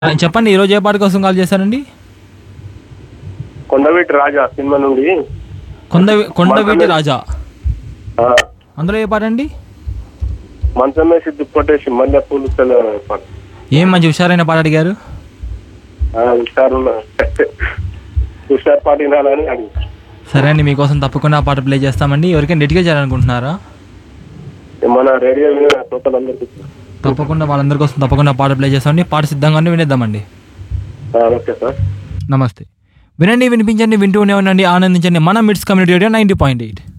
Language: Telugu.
ఆ, చెప్పండి ఈరోజు ఏ పాట కోసం కాల్ చేశారండి కొండవీటి రాజా సినిమా నుండి కొండ కొండవీటి రాజా ఆ, అందులో ఏ పాట అండి మంచం వేసి దుప్పటేసి మల్లె పూలు తెల్ల పాట ఏం మంచి హుషారైన పాట అడిగారు ఆ, హుషారు ఉన్న- హుషార్ పాట వినాలని అడిగి సరే అండి మీకోసం తప్పకుండా ఆ పాట ప్లే చేస్తామండి ఎవరికైనా డెడికేట్ చేయాలనుకుంటున్నారా మన రేడియో వినే శ్రోతలందరికీ తప్పకుండా వాళ్ళందరి కోసం తప్పకుండా పాట ప్లే చేస్తామండి పాట సిద్ధంగానే వినేద్దామండి ఆ, ఓకే సార్ నమస్తే వినండి వినిపించండి వింటూనే ఉండండి ఆనందించండి మన Mids community radio ninety point eight